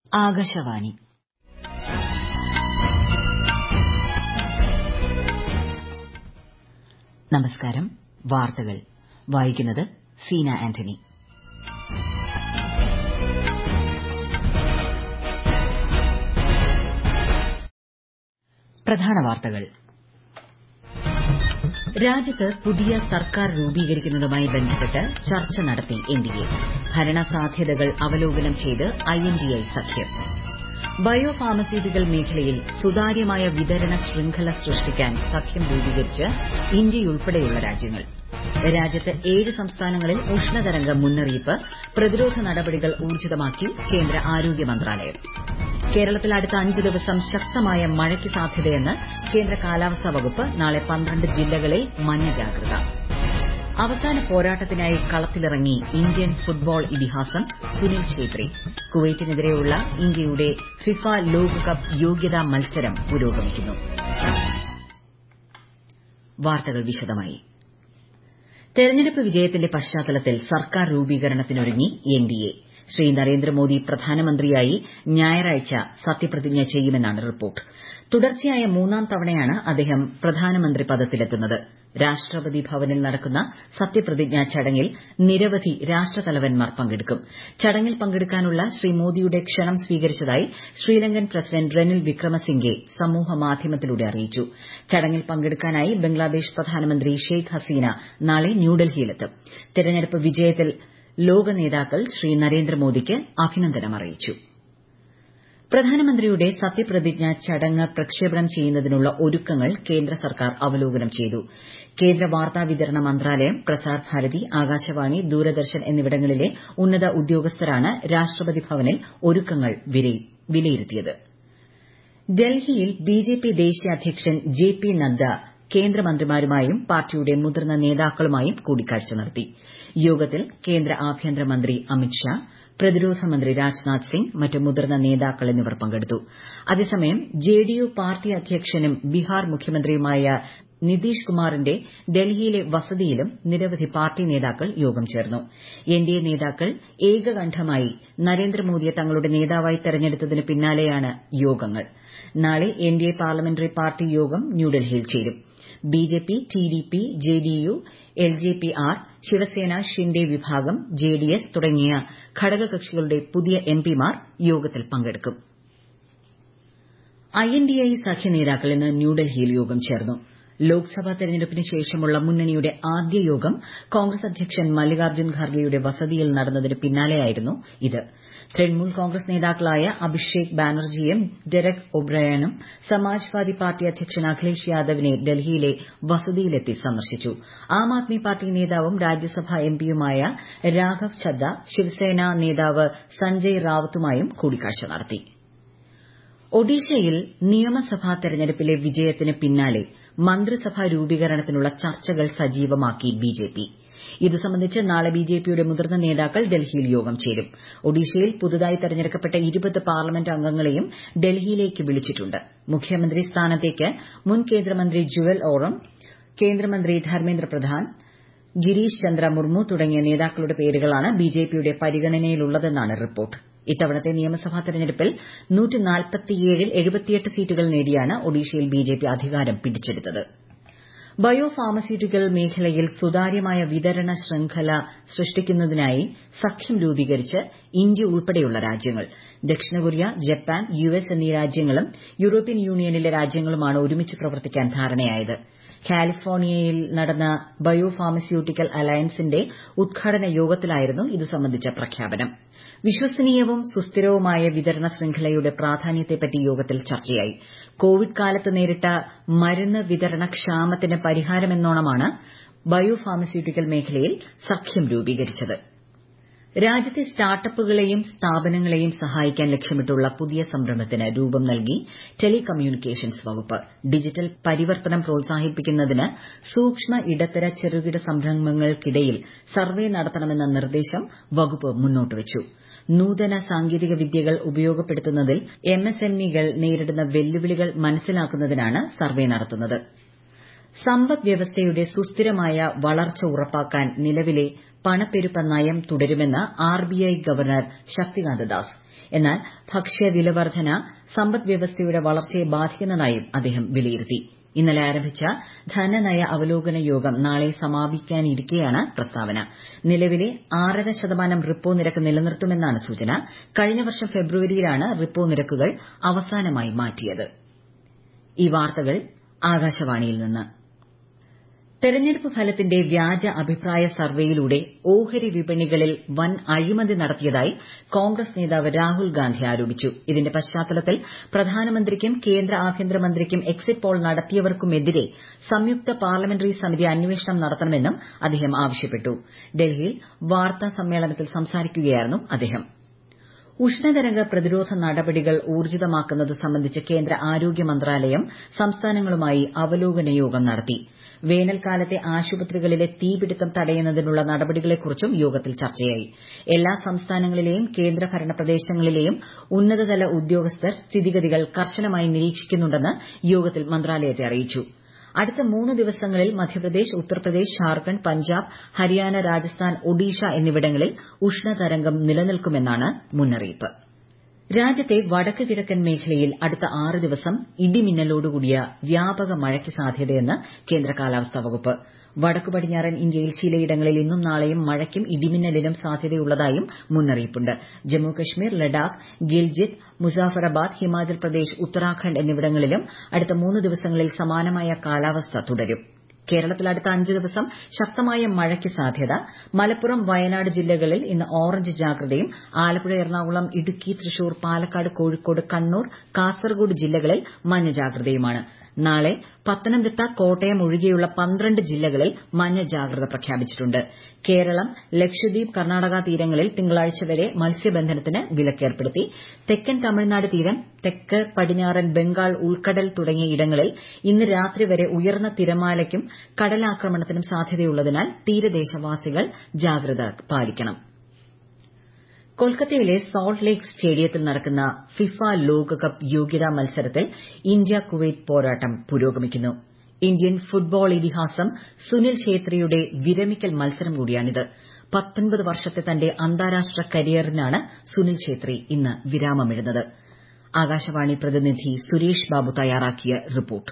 ആകാശവാണി നമസ്കാരം വാർത്തകൾ വായിക്കുന്നത് സീന ആന്റണി പ്രധാന വാർത്തകൾ രാജ്യത്ത് പുതിയ സർക്കാർ രൂപീകരിക്കുന്നതുമായി ബന്ധപ്പെട്ട് ചർച്ച നടത്തി എൻഡിഎ ഭരണസാധ്യതകൾ അവലോകനം ചെയ്ത് ഐഎൻഡിഎ സഖ്യം ബയോ ഫാർമസ്യൂട്ടിക്കൽ മേഖലയിൽ സുതാര്യമായ വിതരണ ശൃംഖല സൃഷ്ടിക്കാൻ സഖ്യം രൂപീകരിച്ച് ഇന്ത്യയുൾപ്പെടെയുള്ള രാജ്യങ്ങൾ രാജ്യത്ത് ഏഴ് സംസ്ഥാനങ്ങളിൽ ഉഷ്ണതരംഗ മുന്നറിയിപ്പ് പ്രതിരോധ നടപടികൾ ഊർജിതമാക്കി കേന്ദ്ര ആരോഗ്യ മന്ത്രാലയം കേരളത്തിൽ അടുത്ത അഞ്ച് ദിവസം ശക്തമായ മഴയ്ക്ക് സാധ്യതയെന്ന് കേന്ദ്ര കാലാവസ്ഥാ വകുപ്പ് നാളെ പന്ത്രണ്ട് ജില്ലകളിൽ മഞ്ഞ ജാഗ്രത അവസാന പോരാട്ടത്തിനായി കളത്തിലിറങ്ങി ഇന്ത്യൻ ഫുട്ബോൾ ഇതിഹാസം സുനിൽ ഛേത്രി കുവൈറ്റിനെതിരെയുള്ള ഇന്ത്യയുടെ ഫിഫ ലോകകപ്പ് യോഗ്യതാ മത്സരം പുരോഗമിക്കുന്നു വാർത്തകൾ വിശദമായി തെരഞ്ഞെടുപ്പ് വിജയത്തിന്റെ പശ്ചാത്തലത്തിൽ സർക്കാർ രൂപീകരണത്തിനൊരുങ്ങി എൻഡിഎ ശ്രീ നരേന്ദ്രമോദി പ്രധാനമന്ത്രിയായി ഞായറാഴ്ച സത്യപ്രതിജ്ഞ ചെയ്യുമെന്നാണ് റിപ്പോർട്ട് തുടർച്ചയായ മൂന്നാം തവണയാണ് അദ്ദേഹം പ്രധാനമന്ത്രി പദത്തിലെത്തുന്നത് രാഷ്ട്രപതി ഭവനിൽ നടക്കുന്ന സത്യപ്രതിജ്ഞാ ചടങ്ങിൽ നിരവധി രാഷ്ട്രതലവന്മാർ പങ്കെടുക്കും ചടങ്ങിൽ പങ്കെടുക്കാനുള്ള ശ്രീ മോദിയുടെ ക്ഷണം സ്വീകരിച്ചതായി ശ്രീലങ്കൻ പ്രസിഡന്റ് റെനിൽ വിക്രമസിംഗെ സമൂഹമാധ്യമത്തിലൂടെ അറിയിച്ചു ചടങ്ങിൽ പങ്കെടുക്കാനായി ബംഗ്ലാദേശ് പ്രധാനമന്ത്രി ഷെയ്ഖ് ഹസീന നാളെ ന്യൂഡൽഹിയിലെത്തും തെരഞ്ഞെടുപ്പ് വിജയത്തിൽ ലോക നേതാക്കൾ ശ്രീ നരേന്ദ്രമോദിക്ക് അഭിനന്ദനം അറിയിച്ചു പ്രധാനമന്ത്രിയുടെ സത്യപ്രതിജ്ഞാ ചടങ്ങ് പ്രക്ഷേപണം ചെയ്യുന്നതിനുള്ള ഒരുക്കങ്ങൾ കേന്ദ്ര സർക്കാർ അവലോകനം ചെയ്തു കേന്ദ്ര വാർത്താ വിതരണ മന്ത്രാലയം പ്രസാർ ഭാരതി ആകാശവാണി ദൂരദർശൻ എന്നിവിടങ്ങളിലെ ഉന്നത ഉദ്യോഗസ്ഥരാണ് രാഷ്ട്രപതി ഭവനിൽ ഒരുക്കങ്ങൾ വിലയിരുത്തിയത് ഡൽഹിയിൽ ബിജെപി ദേശീയ അധ്യക്ഷൻ ജെ പി നദ്ദ കേന്ദ്രമന്ത്രിമാരുമായും പാർട്ടിയുടെ മുതിർന്ന നേതാക്കളുമായും കൂടിക്കാഴ്ച നടത്തി യോഗത്തിൽ കേന്ദ്ര ആഭ്യന്തരമന്ത്രി അമിത്ഷാ പ്രതിരോധ മന്ത്രി രാജ്നാഥ് സിംഗ് മറ്റ് മുതിർന്ന നേതാക്കൾ എന്നിവർ പങ്കെടുത്തു അതേസമയം ജെഡിയു പാർട്ടി അധ്യക്ഷനും ബീഹാർ മുഖ്യമന്ത്രിയുമായ നിതീഷ് കുമാറിന്റെ ഡൽഹിയിലെ വസതിയിലും നിരവധി പാർട്ടി നേതാക്കൾ യോഗം ചേർന്നു എൻഡിഎ നേതാക്കൾ ഏകകണ്ഠമായി നരേന്ദ്രമോദിയെ തങ്ങളുടെ നേതാവായി തെരഞ്ഞെടുത്തതിന് പിന്നാലെയാണ് യോഗങ്ങൾ നാളെ എൻഡിഎ പാർലമെന്ററി പാർട്ടി യോഗം ന്യൂഡൽഹിയിൽ ചേരും BJP TDP JDU LJPR Shiv Sena Shinde വിഭാഗം ജെഡിഎസ് തുടങ്ങിയ ഘടകകക്ഷികളുടെ പുതിയ എംപിമാർ യോഗത്തിൽ പങ്കെടുക്കും ഐഎൻഡിഎ സഖ്യ നേതാക്കൾ ഇന്ന് ന്യൂഡൽഹിയിൽ യോഗം ചേർന്നു ലോക്സഭാ തെരഞ്ഞെടുപ്പിന് ശേഷമുള്ള മുന്നണിയുടെ ആദ്യ യോഗം കോൺഗ്രസ് അധ്യക്ഷൻ മല്ലികാർജ്ജുൻ ഖാർഗെയുടെ വസതിയിൽ നടന്നതിന് പിന്നാലെയായിരുന്നു ഇത് തൃണമൂൽ കോൺഗ്രസ് നേതാക്കളായ അഭിഷേക് ബാനർജിയും ഡെറക് ഒബ്രയനും സമാജ്വാദി പാർട്ടി അധ്യക്ഷൻ അഖിലേഷ് യാദവിനെ ഡൽഹിയിലെ വസതിയിലെത്തി സന്ദർശിച്ചു ആം ആദ്മി പാർട്ടി നേതാവും രാജ്യസഭാ എംപിയുമായ രാഘവ് ഛദ്ദ ശിവസേന നേതാവ് സഞ്ജയ് റാവത്തുമായും കൂടിക്കാഴ്ച നടത്തി ഒഡീഷയിൽ നിയമസഭാ തെരഞ്ഞെടുപ്പിലെ വിജയത്തിന് പിന്നാലെ മന്ത്രിസഭാ രൂപീകരണത്തിനുള്ള ചർച്ചകൾ സജീവമാക്കി ബിജെപി ഇതു സംബന്ധിച്ച് നാളെ ബിജെപിയുടെ മുതിർന്ന നേതാക്കൾ ഡൽഹിയിൽ യോഗം ചേരും ഒഡീഷയിൽ പുതുതായി തെരഞ്ഞെടുക്കപ്പെട്ട ഇരുപത് പാർലമെന്റ് അംഗങ്ങളെയും ഡൽഹിയിലേക്ക് വിളിച്ചിട്ടുണ്ട് മുഖ്യമന്ത്രി സ്ഥാനത്തേക്ക് മുൻ കേന്ദ്രമന്ത്രി ജുവൽ ഓറം കേന്ദ്രമന്ത്രി ധർമ്മേന്ദ്ര പ്രധാൻ ഗിരീഷ് ചന്ദ്ര മുർമു തുടങ്ങിയ നേതാക്കളുടെ പേരുകളാണ് ബിജെപിയുടെ പരിഗണനയിലുള്ളതെന്നാണ് റിപ്പോർട്ട് ഇത്തവണത്തെ നിയമസഭാ തെരഞ്ഞെടുപ്പിൽ ൽ സീറ്റുകൾ നേടിയാണ് ഒഡീഷയിൽ ബിജെപി അധികാരം പിടിച്ചെടുത്തത് ബയോ ഫാർമസ്യൂട്ടിക്കൽ മേഖലയിൽ സുതാര്യമായ വിതരണ ശൃംഖല സൃഷ്ടിക്കുന്നതിനായി സഖ്യം രൂപീകരിച്ച് ഇന്ത്യ ഉൾപ്പെടെയുള്ള രാജ്യങ്ങൾ ദക്ഷിണ കൊറിയ ജപ്പാൻ യുഎസ് എന്നീ രാജ്യങ്ങളും യൂറോപ്യൻ യൂണിയനിലെ രാജ്യങ്ങളുമാണ് ഒരുമിച്ച് പ്രവർത്തിക്കാൻ ധാരണയായത് കാലിഫോർണിയയിൽ നടന്ന ബയോ ഫാർമസ്യൂട്ടിക്കൽ അലയൻസിന്റെ ഉദ്ഘാടന യോഗത്തിലായിരുന്നു ഇതു സംബന്ധിച്ച പ്രഖ്യാപനം വിശ്വസനീയവും സുസ്ഥിരവുമായ വിതരണ ശൃംഖലയുടെ പ്രാധാന്യത്തെപ്പറ്റി യോഗത്തിൽ ചർച്ചയായി കോവിഡ് കാലത്ത് നേരിട്ട മരുന്ന് വിതരണ ക്ഷാമത്തിന് പരിഹാരമെന്നോണമാണ് ബയോ ഫാർമസ്യൂട്ടിക്കൽ മേഖലയിൽ സഖ്യം രൂപീകരിച്ചത് രാജ്യത്തെ സ്റ്റാർട്ടപ്പുകളെയും സ്ഥാപനങ്ങളെയും സഹായിക്കാൻ ലക്ഷ്യമിട്ടുള്ള പുതിയ സംരംഭത്തിന് രൂപം നൽകി ടെലികമ്മ്യൂണിക്കേഷൻസ് വകുപ്പ് ഡിജിറ്റൽ പരിവർത്തനം പ്രോത്സാഹിപ്പിക്കുന്നതിന് സൂക്ഷ്മ ഇടത്തര ചെറുകിട സംരംഭങ്ങൾക്കിടയിൽ സർവേ നടത്തണമെന്ന നിർദ്ദേശം വകുപ്പ് മുന്നോട്ട് വച്ചു നൂതന സാങ്കേതിക വിദ്യകൾ ഉപയോഗപ്പെടുത്തുന്നതിൽ എംഎസ്എംഇകൾ നേരിടുന്ന വെല്ലുവിളികൾ മനസ്സിലാക്കുന്നതിനാണ് സർവേ നടത്തുന്നത് സമ്പദ് വ്യവസ്ഥയുടെ സുസ്ഥിരമായ വളർച്ച ഉറപ്പാക്കാൻ നിലവിലെ പണപ്പെരുപ്പ നയം തുടരുമെന്ന് ആർബിഐ ഗവർണർ ശക്തികാന്ത ദാസ് എന്നാൽ ഭക്ഷ്യവില വർധന സമ്പദ്വ്യവസ്ഥയുടെ വളർച്ചയെ ബാധിക്കുന്നതായും അദ്ദേഹം വിലയിരുത്തി ഇന്നലെ ആരംഭിച്ച ധനനയ അവലോകന യോഗം നാളെ സമാപിക്കാനിരിക്കെയാണ് പ്രസ്താവന നിലവിലെ ആറര ശതമാനം റിപ്പോ നിരക്ക് നിലനിർത്തുമെന്നാണ് സൂചന കഴിഞ്ഞ വർഷം ഫെബ്രുവരിയിലാണ് റിപ്പോ നിരക്കുകൾ അവസാനമായി മാറ്റിയത് ഈ വാർത്തകൾ ആകാശവാണിയിൽ നിന്ന് തെരഞ്ഞെടുപ്പ് ഫലത്തിന്റെ വ്യാജ അഭിപ്രായ സർവേയിലൂടെ ഓഹരി വിപണികളിൽ വൻ അഴിമതി നടത്തിയതായി കോൺഗ്രസ് നേതാവ് രാഹുൽ ഗാന്ധി ആരോപിച്ചു ഇതിന്റെ പശ്ചാത്തലത്തിൽ പ്രധാനമന്ത്രിക്കും കേന്ദ്ര ആഭ്യന്തരമന്ത്രിക്കും എക്സിറ്റ് പോൾ നടത്തിയവർക്കുമെതിരെ സംയുക്ത പാർലമെന്ററി സമിതി അന്വേഷണം നടത്തണമെന്നും അദ്ദേഹം ആവശ്യപ്പെട്ടു ഡൽഹിയിൽ വാർത്താ സമ്മേളനത്തിൽ സംസാരിക്കുകയായിരുന്നു അദ്ദേഹം ഉഷ്ണതരംഗ പ്രതിരോധ നടപടികൾ ഊർജിതമാക്കുന്നത് സംബന്ധിച്ച് കേന്ദ്ര ആരോഗ്യ മന്ത്രാലയം സംസ്ഥാനങ്ങളുമായി അവലോകന യോഗം നടത്തി വേനൽക്കാലത്തെ ആശുപത്രികളിലെ തീപിടുത്തം തടയുന്നതിനുള്ള നടപടികളെക്കുറിച്ചും യോഗത്തിൽ ചർച്ചയായി എല്ലാ സംസ്ഥാനങ്ങളിലെയും കേന്ദ്രഭരണ പ്രദേശങ്ങളിലെയും ഉന്നതതല ഉദ്യോഗസ്ഥർ സ്ഥിതിഗതികൾ കർശനമായി നിരീക്ഷിക്കുന്നുണ്ടെന്ന് യോഗത്തിൽ മന്ത്രാലയത്തെ അറിയിച്ചു അടുത്ത മൂന്ന് ദിവസങ്ങളിൽ മധ്യപ്രദേശ് ഉത്തർപ്രദേശ് ഝാർഖണ്ഡ് പഞ്ചാബ് ഹരിയാന രാജസ്ഥാൻ ഒഡീഷ എന്നിവിടങ്ങളിൽ ഉഷ്ണതരംഗം നിലനിൽക്കുമെന്നാണ് മുന്നറിയിപ്പ് രാജ്യത്തെ വടക്ക് കിഴക്കൻ മേഖലയിൽ അടുത്ത ആറ് ദിവസം ഇടിമിന്നലോടുകൂടിയ വ്യാപക മഴയ്ക്ക് സാധ്യതയെന്ന് കേന്ദ്ര കാലാവസ്ഥാ വകുപ്പ് വടക്കു പടിഞ്ഞാറൻ ഇന്ത്യയിൽ ചിലയിടങ്ങളിൽ ഇന്നും നാളെയും മഴയ്ക്കും ഇടിമിന്നലിനും സാധ്യതയുള്ളതായും മുന്നറിയിപ്പുണ്ട് ജമ്മു കശ്മീർ ലഡാക്ക് ഗിൽജിത്ത് മുസാഫറാബാദ് ഹിമാചൽ പ്രദേശ് ഉത്തരാഖണ്ഡ് എന്നിവിടങ്ങളിലും അടുത്ത മൂന്ന് ദിവസങ്ങളിൽ സമാനമായ കാലാവസ്ഥ തുടരും കേരളത്തിൽ അടുത്ത അഞ്ച് ദിവസം ശക്തമായ മഴയ്ക്ക് സാധ്യത മലപ്പുറം വയനാട് ജില്ലകളിൽ ഇന്ന് ഓറഞ്ച് ജാഗ്രതയും ആലപ്പുഴ എറണാകുളം ഇടുക്കി തൃശൂർ പാലക്കാട് കോഴിക്കോട് കണ്ണൂർ കാസർഗോഡ് ജില്ലകളിൽ മഞ്ഞ ജാഗ്രതയുമാണ് നാളെ പത്തനംതിട്ട കോട്ടയം ഒഴികെയുള്ള പന്ത്രണ്ട് ജില്ലകളിൽ മഞ്ഞ ജാഗ്രത പ്രഖ്യാപിച്ചിട്ടുണ്ട് കേരളം ലക്ഷദ്വീപ് കർണാടക തീരങ്ങളിൽ തിങ്കളാഴ്ച വരെ മത്സ്യബന്ധനത്തിന് വിലക്കേർപ്പെടുത്തി തെക്കൻ തമിഴ്നാട് തീരം തെക്ക് പടിഞ്ഞാറൻ ബംഗാൾ ഉൾക്കടൽ തുടങ്ങിയ ഇടങ്ങളിൽ ഇന്ന് രാത്രി വരെ ഉയർന്ന തിരമാലയ്ക്കും കടലാക്രമണത്തിനും സാധ്യതയുള്ളതിനാൽ തീരദേശവാസികൾ ജാഗ്രത പാലിക്കണം കൊൽക്കത്തയിലെ സോൾട്ട് ലേക്ക് സ്റ്റേഡിയത്തിൽ നടക്കുന്ന ഫിഫ ലോകകപ്പ് യോഗ്യതാ മത്സരത്തിൽ ഇന്ത്യ കുവൈറ്റ് പോരാട്ടം പുരോഗമിക്കുന്നു ഇന്ത്യൻ ഫുട്ബോൾ ഇതിഹാസം സുനിൽ ഛേത്രിയുടെ വിരമിക്കൽ മത്സരം കൂടിയാണിത് പത്തൊൻപത് വർഷത്തെ തന്റെ അന്താരാഷ്ട്ര കരിയറിനാണ് സുനിൽ ഛേത്രി ഇന്ന് വിരാമമിടുന്നത് ആകാശവാണി പ്രതിനിധി സുരേഷ് ബാബു തയ്യാറാക്കിയ റിപ്പോർട്ട്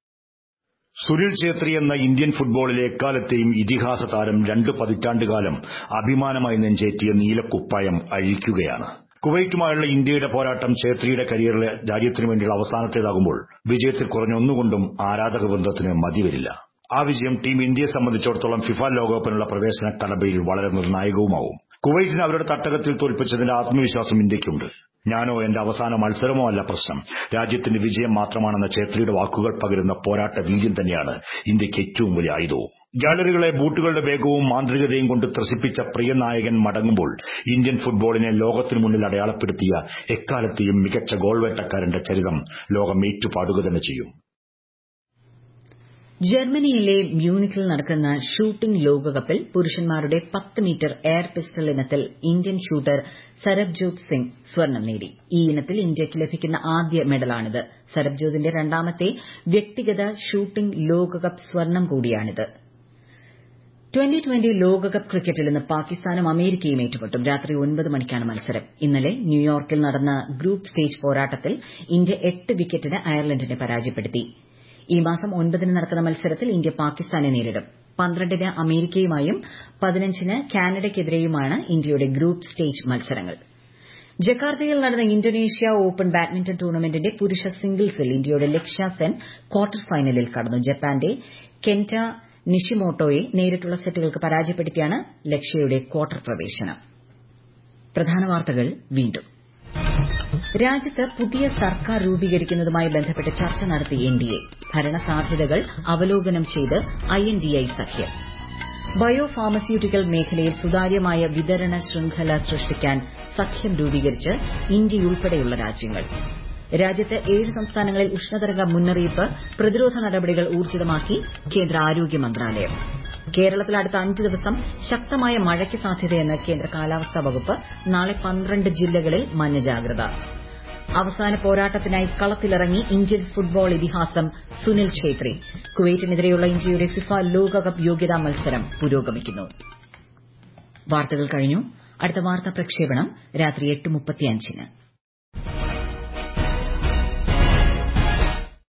സുനിൽ ഛേത്രി എന്ന ഇന്ത്യൻ ഫുട്ബോളിലെ എക്കാലത്തെയും ഇതിഹാസ താരം രണ്ട് പതിറ്റാണ്ടുകാലം അഭിമാനമായി നെഞ്ചേറ്റിയ നീലക്കുപ്പായം അഴിക്കുകയാണ് കുവൈറ്റുമായുള്ള ഇന്ത്യയുടെ പോരാട്ടം ഛേത്രിയുടെ കരിയറിലെ രാജ്യത്തിനു വേണ്ടിയുള്ള അവസാനത്തേതാകുമ്പോൾ വിജയത്തിൽ കുറഞ്ഞൊന്നുകൊണ്ടും ആരാധക വൃന്ദത്തിന് മതിവരില്ല ആ വിജയം ടീം ഇന്ത്യയെ സംബന്ധിച്ചിടത്തോളം ഫിഫ ലോകകപ്പിനുള്ള പ്രവേശന കടമ്പയിൽ വളരെ നിർണായകവുമാവും കുവൈറ്റിനെ അവരുടെ തട്ടകത്തിൽ തോൽപ്പിച്ചതിന്റെ ആത്മവിശ്വാസം ഇന്ത്യയ്ക്കുണ്ട് ഞാനോ എന്റെ അവസാന മത്സരമോ അല്ല പ്രശ്നം രാജ്യത്തിന്റെ വിജയം മാത്രമാണെന്ന ഛേത്രിയുടെ വാക്കുകൾ പകരുന്ന പോരാട്ട വീര്യം തന്നെയാണ് ഇന്ത്യയ്ക്ക് ഏറ്റവും വലിയ ആയുധവും ഗാലറികളെ ബൂട്ടുകളുടെ വേഗവും മാന്ത്രികതയും കൊണ്ട് ത്രസിപ്പിച്ച പ്രിയ നായകൻ മടങ്ങുമ്പോൾ ഇന്ത്യൻ ഫുട്ബോളിനെ ലോകത്തിനു മുന്നിൽ അടയാളപ്പെടുത്തിയ എക്കാലത്തെയും മികച്ച ഗോൾവേട്ടക്കാരന്റെ ചരിതം ലോകം ഏറ്റുപാടുക തന്നെ ചെയ്യും ജർമ്മനിയിലെ മ്യൂണിക്കിൽ നടക്കുന്ന ഷൂട്ടിംഗ് ലോകകപ്പിൽ പുരുഷന്മാരുടെ പത്ത് മീറ്റർ എയർ പിസ്റ്റൾ ഇനത്തിൽ ഇന്ത്യൻ ഷൂട്ടർ സരബ്ജോത് സിംഗ് സ്വർണം നേടി ഈ ഇനത്തിൽ ഇന്ത്യയ്ക്ക് ലഭിക്കുന്ന ആദ്യ മെഡലാണിത് സരബ്ജോതിന്റെ രണ്ടാമത്തെ വ്യക്തിഗത ഷൂട്ടിംഗ് ലോകകപ്പ് സ്വർണം കൂടിയാണിത് ട്വന്റി ട്വന്റി ലോകകപ്പ് ക്രിക്കറ്റിൽ ഇന്ന് പാകിസ്ഥാനും അമേരിക്കയും ഏറ്റുമുട്ടും രാത്രി ഒൻപത് മണിക്കാണ് മത്സരം ഇന്നലെ ന്യൂയോർക്കിൽ നടന്ന ഗ്രൂപ്പ് സ്റ്റേജ് പോരാട്ടത്തിൽ ഇന്ത്യ എട്ട് വിക്കറ്റിന് അയർലൻഡിനെ പരാജയപ്പെടുത്തി ഈ മാസം ഒൻപതിന് നടക്കുന്ന മത്സരത്തിൽ ഇന്ത്യ പാകിസ്ഥാനെ നേരിടും പന്ത്രണ്ടിന് അമേരിക്കയുമായും പതിനഞ്ചിന് കാനഡയ്ക്കെതിരെയുമാണ് ഇന്ത്യയുടെ ഗ്രൂപ്പ് സ്റ്റേജ് മത്സരങ്ങൾ ജക്കാർത്തയിൽ നടന്ന ഇന്തോനേഷ്യ ഓപ്പൺ ബാഡ്മിന്റൺ ടൂർണമെന്റിന്റെ പുരുഷ സിംഗിൾസിൽ ഇന്ത്യയുടെ ലക്ഷ്യ സെൻ ക്വാർട്ടർ ഫൈനലിൽ കടന്നു ജപ്പാന്റെ കെന്റ നിഷിമോട്ടോയെ നേരിട്ടുള്ള സെറ്റുകൾക്ക് പരാജയപ്പെടുത്തിയാണ് ലക്ഷ്യയുടെ ക്വാർട്ടർ പ്രവേശനം പ്രധാന വാർത്തകൾ വീണ്ടും രാജ്യത്ത് പുതിയ സർക്കാർ രൂപീകരിക്കുന്നതുമായി ബന്ധപ്പെട്ട് ചർച്ച നടത്തി എൻഡിഎ ഭരണസാധ്യതകൾ അവലോകനം ചെയ്ത് ഐഎൻഡിഐ സഖ്യം ബയോ ഫാർമസ്യൂട്ടിക്കൽ മേഖലയിൽ സുതാര്യമായ വിതരണ ശൃംഖല സൃഷ്ടിക്കാൻ സഖ്യം രൂപീകരിച്ച് ഇന്ത്യയുൾപ്പെടെയുള്ള രാജ്യങ്ങൾ രാജ്യത്ത് ഏഴ് സംസ്ഥാനങ്ങളിൽ ഉഷ്ണതരംഗ മുന്നറിയിപ്പ് പ്രതിരോധ നടപടികൾ ഊർജിതമാക്കി കേന്ദ്ര ആരോഗ്യ മന്ത്രാലയം കേരളത്തിൽ അടുത്ത അഞ്ച് ദിവസം ശക്തമായ മഴയ്ക്ക് സാധ്യതയെന്ന് കേന്ദ്ര കാലാവസ്ഥാ വകുപ്പ് നാളെ പന്ത്രണ്ട് ജില്ലകളിൽ മഞ്ഞ ജാഗ്രത അവസാന പോരാട്ടത്തിനായി കളത്തിലിറങ്ങി ഇന്ത്യൻ ഫുട്ബോൾ ഇതിഹാസം സുനിൽ ഛേത്രി കുവൈറ്റിനെതിരെയുള്ള ഇന്ത്യയുടെ ഫിഫ ലോകകപ്പ് യോഗ്യതാ മത്സരം പുരോഗമിക്കുന്നു വാർത്തകൾ കഴിഞ്ഞു അടുത്ത വാർത്താ പ്രക്ഷേപണം രാത്രി എട്ട് മുപ്പത്തിയഞ്ചിന്